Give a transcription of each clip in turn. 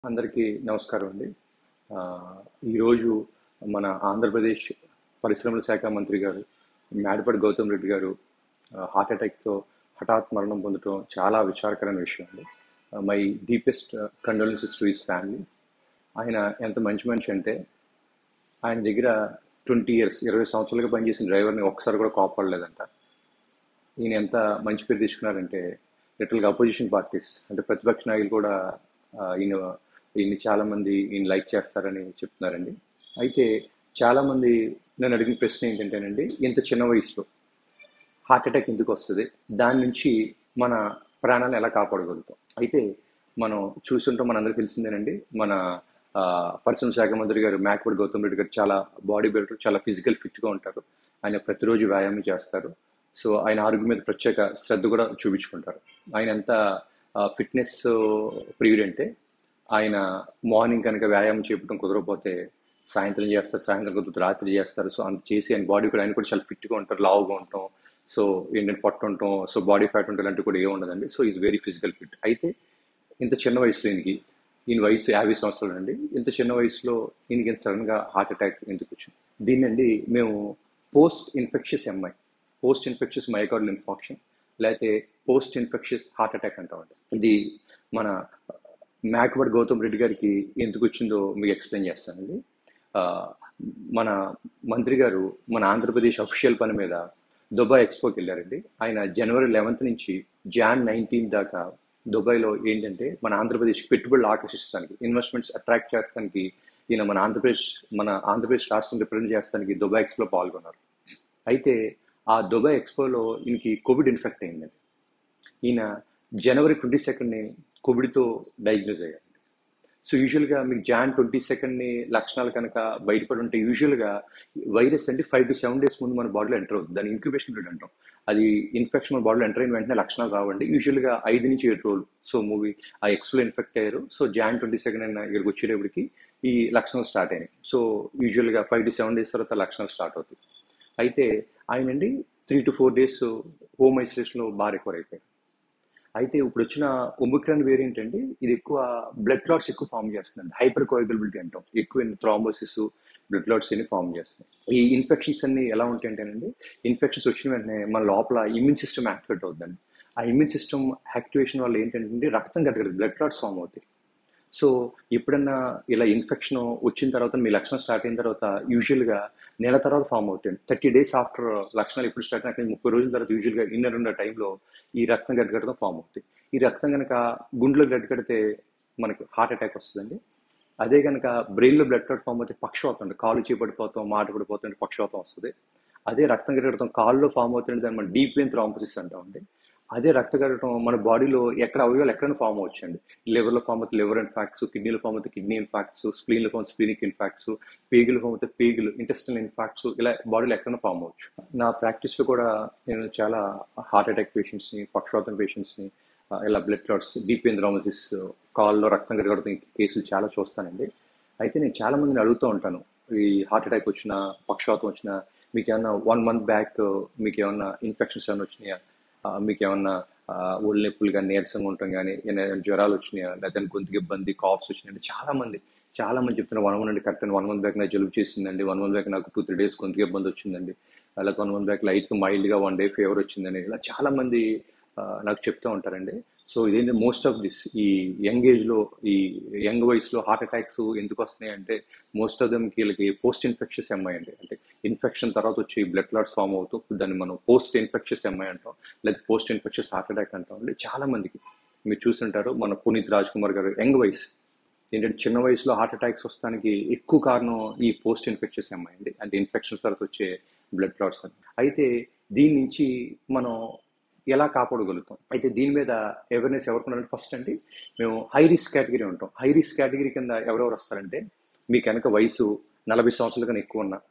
అందరికీ నమస్కారం అండి ఆ, ఈరోజు మన ఆంధ్రప్రదేశ్ పరిశ్రమల శాఖ మంత్రి గారు మేడపాటి గౌతమ్ రెడ్డి గారు ఆ, హార్ట్ అటాక్తో హఠాత్ మరణం పొందడం చాలా విచారకరమైన విషయం అండి my deepest condolences to his family ఆయన ఎంత మంచి మనిషి అంటే ఆయన దగ్గర ట్వంటీ ఇయర్స్ ఇరవై సంవత్సరాలుగా పనిచేసిన డ్రైవర్ని ఒక్కసారి కూడా కాపాడలేదంట ఈయన ఎంత మంచి పేరు తీసుకున్నారంటే లిటల్గా అపోజిషన్ పార్టీస్ అంటే ప్రతిపక్ష నాయకులు కూడా ఆ, ఈయన ఈయన్ని చాలా మంది ఈయన లైక్ చేస్తారని చెప్తున్నారండి అయితే చాలా మంది నేను అడిగిన ప్రశ్న ఏంటంటేనండి ఇంత చిన్న వయసులో హార్ట్ అటాక్ ఎందుకు వస్తుంది దాని నుంచి మన ప్రాణాలను ఎలా కాపాడగలుగుతాం అయితే మనం చూస్తుంటాం మనందరికీ తెలిసిందేనండి మన ఆ, పరిశ్రమ శాఖ మంత్రి గారు మేకపడి గౌతమ్ రెడ్డి గారు చాలా బాడీ బిల్డర్ చాలా ఫిజికల్ ఫిట్గా ఉంటారు ఆయన ప్రతిరోజు వ్యాయామం చేస్తారు సో ఆయన ఆరోగ్యం మీద ప్రత్యేక శ్రద్ధ కూడా చూపించుకుంటారు ఆయన ఎంత ఫిట్నెస్ ప్రియుడ్ అంటే ఆయన మార్నింగ్ కనుక వ్యాయామం చేయడం కుదరకపోతే సాయంత్రం చేస్తారు సాయంత్రం కుదిరితే రాత్రి చేస్తారు సో అంత చేసి ఆయన బాడీ కూడా ఆయన కూడా చాలా ఫిట్గా ఉంటారు లావుగా ఉంటాం సో ఏంటంటే పొట్ట ఉంటాం సో బాడీ ఫ్యాట్ ఉంటాం ఇలాంటివి కూడా ఏమి ఉండదండి so is very physical fit అయితే ఇంత చిన్న వయసులో ఈయనకి ఈయన వయసు యాభై సంవత్సరాలు అండి ఇంత చిన్న వయసులో ఈయనకి ఇంత సడన్గా హార్ట్ అటాక్ ఎందుకు వచ్చింది దీన్నండి మేము post infectious MI post infectious myocardial infarction లేకపోతే పోస్ట్ ఇన్ఫెక్షస్ హార్ట్ అటాక్ అంటామండి ఇది మన మ్యాక్వర్డ్ గౌతమ్ రెడ్డి గారికి ఎందుకు వచ్చిందో మీకు ఎక్స్ప్లెయిన్ చేస్తానండి ఆ, మన మంత్రి గారు మన ఆంధ్రప్రదేశ్ అఫీషియల్ పని మీద దుబాయ్ ఎక్స్పోకి వెళ్ళారండి ఆయన జనవరి లెవెన్త్ నుంచి జాన్ నైన్టీన్ దాకా దుబాయ్లో ఏంటంటే మన ఆంధ్రప్రదేశ్ పెట్టుబడులు ఆకర్షిస్తానికి ఇన్వెస్ట్మెంట్స్ అట్రాక్ట్ చేస్తానికి ఈయన మన ఆంధ్రప్రదేశ్ మన ఆంధ్రప్రదేశ్ రాష్ట్రం రిప్రజెంట్ చేస్తానికి దుబాయ్ ఎక్స్పోలో పాల్గొన్నారు అయితే ఆ దుబాయ్ ఎక్స్పోలో ఈయనకి కోవిడ్ ఇన్ఫెక్ట్ అయిందండి ఈయన జనవరి ట్వంటీ సెకండ్ని కోవిడ్తో డయాగ్నోజ్ అయ్యారు సో యూజువల్గా మీకు జాన్ ట్వంటీ సెకండ్ని లక్షణాలు కనుక బయటపడి ఉంటే యూజువల్గా వైరస్ అంటే ఫైవ్ టు సెవెన్ డేస్ ముందు మన బాడీలో ఎంటర్ అవుతుంది దాని ఇంక్యుబేషన్ పీరియడ్ అంటాం అది ఇన్ఫెక్షన్ మన బాడీలో ఎంటర్ అయిన వెంటనే లక్షణాలు రావండి యూజువల్గా ఐదు నుంచి ఏడు రోజులు సో మూవీ ఆ ఎక్స్లో ఇన్ఫెక్ట్ అయ్యారు సో జాన్ ట్వంటీ సెకండ్ అయిన ఇక్కడికి వచ్చేటప్పటికి ఈ లక్షణాలు స్టార్ట్ అయినాయి సో యూజువల్గా ఫైవ్ టు సెవెన్ డేస్ తర్వాత లక్షణాలు స్టార్ట్ అవుతాయి అయితే ఆయనండి three to four days home ఐసోలేషన్లో బాగా రికవర్ అయిపోయారు అయితే ఇప్పుడు వచ్చిన ఒమిక్రాన్ వేరియంట్ అండి ఇది ఎక్కువ బ్లడ్ క్లాట్స్ ఎక్కువ ఫామ్ చేస్తుంది హైపర్ కోయబిలిటీ అంటాం ఎక్కువ థ్రాంబోసిస్ బ్లడ్ క్లాట్స్ అన్ని ఫామ్ చేస్తాయి ఈ ఇన్ఫెక్షన్స్ అన్ని ఎలా ఉంటాయంటేనండి ఇన్ఫెక్షన్స్ వచ్చిన వెంటనే మన లోపల ఇమ్యూన్ సిస్టమ్ యాక్టివేట్ అవుతుందండి ఆ ఇమ్యూన్ సిస్టమ్ యాక్టివేషన్ వల్ల ఏంటంటే రక్తం కట్టగలదు బ్లడ్ క్లాట్స్ ఫామ్ అవుతాయి సో ఎప్పుడన్నా ఇలా ఇన్ఫెక్షన్ వచ్చిన తర్వాత మీ లక్షణం స్టార్ట్ అయిన తర్వాత యూజువల్గా నెల తర్వాత ఫామ్ అవుతుంది థర్టీ డేస్ ఆఫ్టర్ లక్షణాలు ఎప్పుడు స్టార్ట్ అయినా ముప్పై రోజుల తర్వాత యూజువల్గా ఇన్నర్ ఉన్న టైంలో ఈ రక్తం గడ్డగడడం ఫామ్ అవుతుంది ఈ రక్తం కనుక గుండెలో గడ్డగడితే మనకి హార్ట్ అటాక్ వస్తుందండి అదే కనుక బ్రెయిన్లో బ్లడ్ క్లాట్ ఫామ్ అయితే పక్షవాతం అండి కాలు చేపడిపోతాం మాట పడిపోతుంటే పక్షవాతం వస్తుంది అదే రక్తం గడ్డగడటం కాల్లో ఫామ్ అవుతుంటే దాన్ని మనం డీప్ వెయిన్ థ్రాంపోసిస్ అంటామండి అదే రక్త కట్టడం మన బాడీలో ఎక్కడ అవయవాలు ఎక్కడైనా ఫామ్ అవచ్చండి లివర్లో ఫామ్ అవుతుంది లివర్ ఇన్ఫాక్ట్స్ కిడ్నీలో ఫామ్ అవుతుంది కిడ్నీ ఇన్ఫాక్ట్స్ స్ప్లీన్లో ఫామ్ స్ప్లీనిక్ ఇన్ఫాక్ట్స్ పేగులు ఫామ్ అవుతాయి పేగులు ఇంటెస్టల్ ఇన్ఫాక్ట్స్ ఇలా బాడీలో ఎక్కడైనా ఫామ్ అవ్వచ్చు నా ప్రాక్టీస్లో కూడా నేను చాలా హార్ట్ అటాక్ పేషెంట్స్ని పక్షవాతం పేషెంట్స్ని ఇలా బ్లడ్ క్లాట్స్ డీప్ ఎంద్రామసిస్ కాల్లో రక్తం కరగడం కేసులు చాలా చూస్తానండి అయితే నేను చాలా మందిని అడుగుతూ ఉంటాను ఈ హార్ట్ అటాక్ వచ్చిన పక్షవాతం వచ్చిన మీకు ఏమన్నా వన్ మంత్ బ్యాక్ మీకు ఏమన్నా ఇన్ఫెక్షన్స్ ఏమైనా వచ్చినాయా ఆ, మీకు ఏమన్నా ఆ, ఒళ్ళు నొప్పులు కానీ నీరసంగా ఉండటం కానీ ఏమైనా జ్వరాలు వచ్చినాయా లేకపోతే గొంతుకి ఇబ్బంది కాఫ్స్ వచ్చినాయంటే చాలా మంది చాలా మంది చెప్తున్నారు one month correct one month back నాకు జలుబు చేసిందండి వన్ మంత్ బ్యాక్ నాకు టూ త్రీ డేస్ గొంతుకి ఇబ్బంది వచ్చిందండి అలాగే వన్ మంత్ బ్యాక్ లైట్ మైల్డ్గా వన్ డే ఫీవర్ వచ్చిందని ఇలా చాలా మంది ఆ, నాకు చెప్తూ ఉంటారండి సో ఇదేంటి మోస్ట్ ఆఫ్ దిస్ ఈ యంగ్ ఏజ్లో ఈ యంగ్ వయసులో హార్ట్ అటాక్స్ ఎందుకు వస్తున్నాయి అంటే మోస్ట్ ఆఫ్ దమ్ వీళ్ళకి పోస్ట్ ఇన్ఫెక్షస్ ఎంఐ అండి అంటే ఇన్ఫెక్షన్ తర్వాత వచ్చి బ్లడ్ క్లాట్స్ ఫామ్ అవుతూ దాన్ని మనం పోస్ట్ ఇన్ఫెక్షస్ ఎంఐ అంటాం లేదా పోస్ట్ ఇన్ఫెక్షస్ హార్ట్ అటాక్ అంటాం అండి చాలా మందికి మీరు చూస్తుంటారు మన పునీత్ రాజ్ కుమార్ గారు యంగ్ వయసు ఏంటంటే చిన్న వయసులో హార్ట్ అటాక్స్ వస్తానికి ఎక్కువ కారణం ఈ పోస్ట్ ఇన్ఫెక్షన్స్ ఎంఐ అండి అంటే ఇన్ఫెక్షన్స్ తర్వాత వచ్చే బ్లడ్ క్లాట్స్ అని అయితే దీని నుంచి మనం ఎలా కాపాడగలుగుతాం అయితే దీని మీద అవేర్నెస్ ఎవరికి ఫస్ట్ అండి మేము హై రిస్క్ కేటగిరీ ఉంటాం హై రిస్క్ కేటగిరీ కింద ఎవరెవరు వస్తారంటే మీకు కనుక వయసు నలభై సంవత్సరాల కన్నా ఎక్కువ ఉన్నా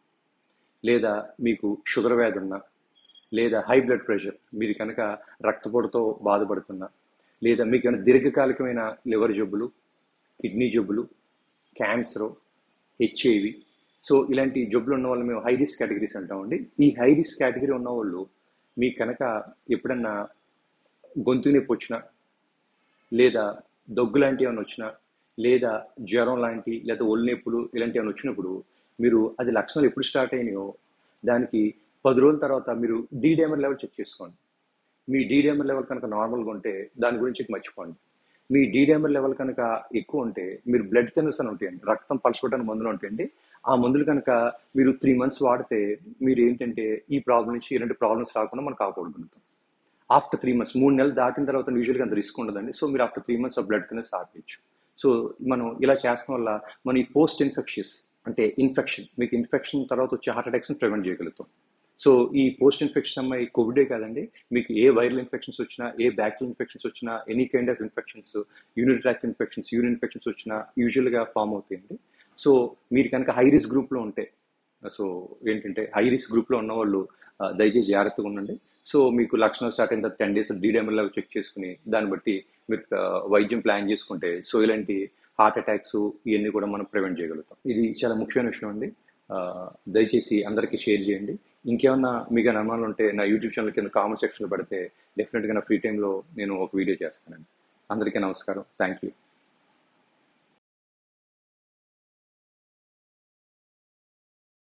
లేదా మీకు షుగర్ వ్యాధి ఉన్నా లేదా హై బ్లడ్ ప్రెషర్ మీరు కనుక రక్తపోటుతో బాధపడుతున్నా లేదా మీకు ఏమైనా దీర్ఘకాలికమైన లివర్ జబ్బులు కిడ్నీ జబ్బులు క్యాన్సర్ హెచ్ఐవి సో ఇలాంటి జబ్బులు ఉన్న వాళ్ళు మేము హై రిస్క్ కేటగిరీస్ అంటామండి ఈ హై రిస్క్ కేటగిరీ ఉన్న వాళ్ళు మీకు కనుక ఎప్పుడన్నా గొంతు నొప్పి వచ్చినా లేదా దగ్గు లాంటివి ఏమైనా వచ్చినా లేదా జ్వరం లాంటి లేదా ఒళ్ళు నొప్పులు ఇలాంటివి ఏమైనా వచ్చినప్పుడు మీరు అది లక్షణాలు ఎప్పుడు స్టార్ట్ అయినాయో దానికి పది రోజుల తర్వాత మీరు డీడేమర్ లెవెల్ చెక్ చేసుకోండి మీ డీడేమర్ లెవెల్ కనుక నార్మల్గా ఉంటే దాని గురించి మర్చిపోండి మీ డీడేమర్ లెవెల్ కనుక ఎక్కువ ఉంటే మీరు బ్లడ్ థిన్నర్స్ అని ఉంటాయండి రక్తం పలచుకోవడానికి మందులు ఉంటాయండి ఆ మందులు కనుక మీరు త్రీ మంత్స్ వాడితే మీరు ఏంటంటే ఈ ప్రాబ్లం నుంచి ఇలాంటి ప్రాబ్లమ్స్ రాకుండా మనం కాపాడుకుంటాం ఆఫ్టర్ త్రీ మంత్స్ మూడు నెలలు దాటిన తర్వాత యూజువల్గా అంత రిస్క్ ఉండదండి సో మీరు after three months of blood thinners ఆపేయచ్చు సో మనం ఇలా చేస్తాం వల్ల మనం ఈ పోస్ట్ ఇన్ఫెక్షన్స్ అంటే ఇన్ఫెక్షన్ మీకు ఇన్ఫెక్షన్ తర్వాత వచ్చే హార్ట్ అటాక్స్ని ప్రివెంట్ చేయగలుగుతాం సో ఈ పోస్ట్ ఇన్ఫెక్షన్ అమ్మాయి కోవిడే కాదండి మీకు ఏ వైరల్ ఇన్ఫెక్షన్స్ వచ్చినా ఏ బ్యాక్టీరియల్ ఇన్ఫెక్షన్స్ వచ్చినా ఎనీ కైండ్ ఆఫ్ ఇన్ఫెక్షన్స్ యూనిట్ ట్రాక్ ఇన్ఫెక్షన్స్ యూరిన్ ఇన్ఫెక్షన్స్ వచ్చినా యూజువల్గా ఫామ్ అవుతాయండి సో మీరు కనుక హై రిస్క్ గ్రూప్లో ఉంటే సో ఏంటంటే హై రిస్క్ గ్రూప్లో ఉన్న వాళ్ళు ఆ, దయచేసి జాగ్రత్తగా ఉండండి సో మీకు లక్షణాలు స్టార్ట్ అయిన తర్వాత టెన్ డేస్ డీడీఎంఎల్ చెక్ చేసుకుని దాన్ని బట్టి మీరు ఆ, వైద్యం ప్లాన్ చేసుకుంటే సో ఇలాంటి హార్ట్ అటాక్స్ ఇవన్నీ కూడా మనం ప్రివెంట్ చేయగలుగుతాం ఇది చాలా ముఖ్యమైన విషయం అండి ఆ, దయచేసి అందరికీ షేర్ చేయండి ఇంకేమన్నా మీకు ఏమైనా అనుమానాలు ఉంటే నా యూట్యూబ్ ఛానల్ కింద కామెంట్ సెక్షన్లో పెడితే డెఫినెట్గా నా ఫ్రీ టైంలో నేను ఒక వీడియో చేస్తానండి అందరికీ నమస్కారం థ్యాంక్ యూ